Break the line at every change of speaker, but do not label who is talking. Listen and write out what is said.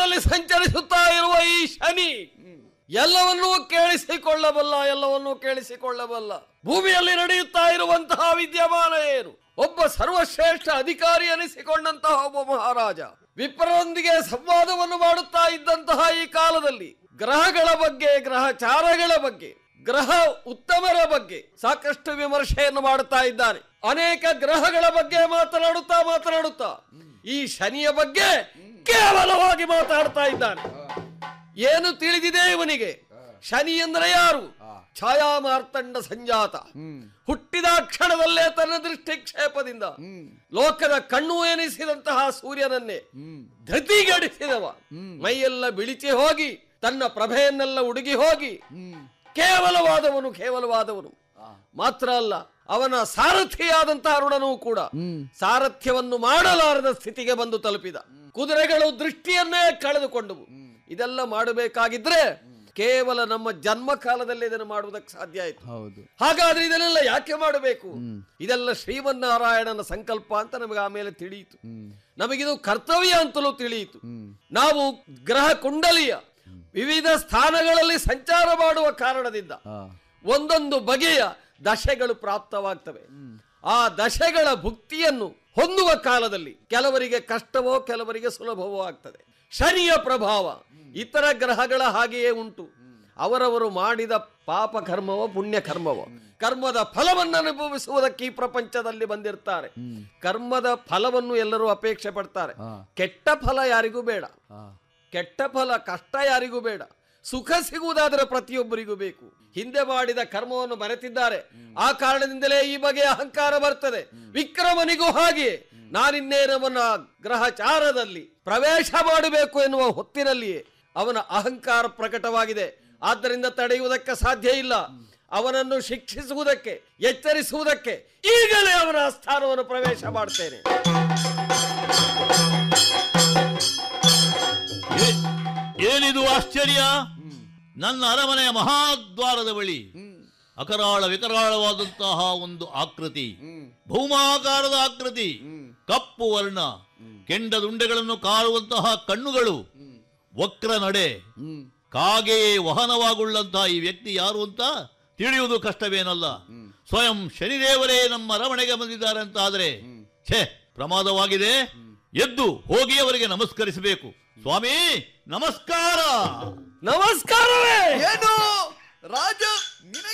ಲೋಕದಲ್ಲಿ ಸಂಚರಿಸುತ್ತಾ ಇರುವ ಈ ಶನಿ ಎಲ್ಲವನ್ನೂ ಕೇಳಿಸಿಕೊಳ್ಳಬಲ್ಲ ಎಲ್ಲವನ್ನೂ ಕೇಳಿಸಿಕೊಳ್ಳಬಲ್ಲ ಭೂಮಿಯಲ್ಲಿ ನಡೆಯುತ್ತಾ ಇರುವಂತಹ ವಿದ್ಯಮಾನ ಏನು ಒಬ್ಬ ಸರ್ವಶ್ರೇಷ್ಠ ಅಧಿಕಾರಿ ಅನಿಸಿಕೊಂಡಂತಹ ಒಬ್ಬ ಮಹಾರಾಜ ವಿಪ್ರರೊಂದಿಗೆ ಸಂವಾದವನ್ನು ಮಾಡುತ್ತಾ ಇದ್ದಂತಹ ಈ ಕಾಲದಲ್ಲಿ ಗ್ರಹಗಳ ಬಗ್ಗೆ ಗ್ರಹಚಾರಗಳ ಬಗ್ಗೆ ಗ್ರಹ ಉತ್ತಮರ ಬಗ್ಗೆ ಸಾಕಷ್ಟು ವಿಮರ್ಶೆಯನ್ನು ಮಾಡುತ್ತಾ ಇದ್ದಾನೆ ಅನೇಕ ಗ್ರಹಗಳ ಬಗ್ಗೆ ಮಾತನಾಡುತ್ತಾ ಮಾತನಾಡುತ್ತಾ ಈ ಶನಿಯ ಬಗ್ಗೆ ಕೇವಲವಾಗಿ ಮಾತಾಡ್ತಾ ಇದ್ದಾನೆ ಏನು ತಿಳಿದಿದೆ ಇವನಿಗೆ ಶನಿ ಎಂದರೆ ಯಾರು ಛಾಯಾ ಮಾರ್ತಂಡ ಸಂಜಾತ ಹುಟ್ಟಿದ ಕ್ಷಣದಲ್ಲೇ ತನ್ನ ದೃಷ್ಟಿಕ್ಷೇಪದಿಂದ ಲೋಕದ ಕಣ್ಣು ಎನಿಸಿದಂತಹ ಸೂರ್ಯನನ್ನೇ ಧೃತಿಗಡಿಸಿದವ ಮೈಯೆಲ್ಲ ಬಿಳಿಚಿ ಹೋಗಿ ತನ್ನ ಪ್ರಭೆಯನ್ನೆಲ್ಲ ಉಡುಗಿ ಹೋಗಿ ಕೇವಲವಾದವನು ಕೇವಲವಾದವನು ಮಾತ್ರ ಅಲ್ಲ ಅವನ ಸಾರಥಿಯಾದಂತಹ ಅರುಣನೂ ಕೂಡ ಸಾರಥ್ಯವನ್ನು ಮಾಡಲಾರದ ಸ್ಥಿತಿಗೆ ಬಂದು ತಲುಪಿದ ಕುದುರೆಗಳು ದೃಷ್ಟಿಯನ್ನೇ ಕಳೆದುಕೊಂಡವು ಇದೆಲ್ಲ ಮಾಡಬೇಕಾಗಿದ್ರೆ ಕೇವಲ ನಮ್ಮ ಜನ್ಮ ಕಾಲದಲ್ಲಿ ಇದನ್ನು ಮಾಡುವುದಕ್ಕೆ ಸಾಧ್ಯ ಆಯಿತು
ಹೌದು
ಹಾಗಾದ್ರೆ ಇದನ್ನೆಲ್ಲ ಯಾಕೆ ಮಾಡಬೇಕು ಇದೆಲ್ಲ ಶ್ರೀಮನ್ನಾರಾಯಣನ ಸಂಕಲ್ಪ ಅಂತ ನಮಗೆ ಆಮೇಲೆ ತಿಳಿಯಿತು ನಮಗಿದು ಕರ್ತವ್ಯ ಅಂತಲೂ ತಿಳಿಯಿತು ನಾವು ಗ್ರಹ ಕುಂಡಲಿಯ ವಿವಿಧ ಸ್ಥಾನಗಳಲ್ಲಿ ಸಂಚಾರ ಮಾಡುವ ಕಾರಣದಿಂದ
ಹಾ
ಒಂದೊಂದು ಬಗೆಯ ದಶೆಗಳು ಪ್ರಾಪ್ತವಾಗ್ತವೆ ಆ ದಶೆಗಳ ಭುಕ್ತಿಯನ್ನು ಹೊಂದುವ ಕಾಲದಲ್ಲಿ ಕೆಲವರಿಗೆ ಕಷ್ಟವೋ ಕೆಲವರಿಗೆ ಸುಲಭವೋ ಆಗ್ತದೆ ಶನಿಯ ಪ್ರಭಾವ ಇತರ ಗ್ರಹಗಳ ಹಾಗೆಯೇ ಉಂಟು ಅವರವರು ಮಾಡಿದ ಪಾಪ ಕರ್ಮವೋ ಪುಣ್ಯ ಕರ್ಮವೋ ಕರ್ಮದ ಫಲವನ್ನು ಅನುಭವಿಸುವುದಕ್ಕೆ ಈ ಪ್ರಪಂಚದಲ್ಲಿ ಬಂದಿರ್ತಾರೆ ಕರ್ಮದ ಫಲವನ್ನು ಎಲ್ಲರೂ ಅಪೇಕ್ಷೆ ಪಡ್ತಾರೆ
ಹಾ.
ಕೆಟ್ಟ ಫಲ ಯಾರಿಗೂ ಬೇಡ
ಹಾ
ಕೆಟ್ಟ ಫಲ ಕಷ್ಟ ಯಾರಿಗೂ ಬೇಡ ಸುಖ ಸಿಗುವುದಾದರೆ ಪ್ರತಿಯೊಬ್ಬರಿಗೂ ಬೇಕು ಹಿಂದೆ ಮಾಡಿದ ಕರ್ಮವನ್ನು ಮರೆತಿದ್ದಾರೆ ಆ ಕಾರಣದಿಂದಲೇ ಈ ಬಗೆಯ ಅಹಂಕಾರ ಬರ್ತದೆ ವಿಕ್ರಮನಿಗೂ ಹಾಗೆ ನಾನಿನ್ನೇನವನ ಗ್ರಹಚಾರದಲ್ಲಿ ಪ್ರವೇಶ ಮಾಡಬೇಕು ಎನ್ನುವ ಹೊತ್ತಿನಲ್ಲಿಯೇ ಅವನ ಅಹಂಕಾರ ಪ್ರಕಟವಾಗಿದೆ ಆದ್ದರಿಂದ ತಡೆಯುವುದಕ್ಕೆ ಸಾಧ್ಯ ಇಲ್ಲ ಅವನನ್ನು ಶಿಕ್ಷಿಸುವುದಕ್ಕೆ ಎಚ್ಚರಿಸುವುದಕ್ಕೆ ಈಗಲೇ ಅವನ ಸ್ಥಾನವನ್ನು ಪ್ರವೇಶ ಮಾಡ್ತೇನೆ
ಏ- ಏನಿದು ಆಶ್ಚರ್ಯ ನನ್ನ ಅರಮನೆಯ ಮಹಾದ್ವಾರದ ಬಳಿ ಅಕರಾಳ ವಿಕರಾಳವಾದಂತಹ ಒಂದು ಆಕೃತಿ ಭೌಮಾಕಾರದ ಆಕೃತಿ ಕಪ್ಪು ವರ್ಣ ಕೆಂಡದುಂಡೆಗಳನ್ನು ಕಾರುವಂತಹ ಕಣ್ಣುಗಳು ವಕ್ರ ನಡೆ ಕಾಗೆಯೇ ವಾಹನವಾಗುಳ್ಳಂತಹ ಈ ವ್ಯಕ್ತಿ ಯಾರು ಅಂತ ತಿಳಿಯುವುದು ಕಷ್ಟವೇನಲ್ಲ ಸ್ವಯಂ ಶನಿದೇವರೇ ನಮ್ಮ ಅರಮನೆಗೆ ಬಂದಿದ್ದಾರೆ ಅಂತ ಆದರೆ ಛೇ ಪ್ರಮಾದವಾಗಿದೆ ಎದ್ದು ಹೋಗಿ ಅವರಿಗೆ ನಮಸ್ಕರಿಸಬೇಕು ಸ್ವಾಮಿ ನಮಸ್ಕಾರ
ನಮಸ್ಕಾರವೇ
ಏನು ರಾಜ ನಿನಗೆ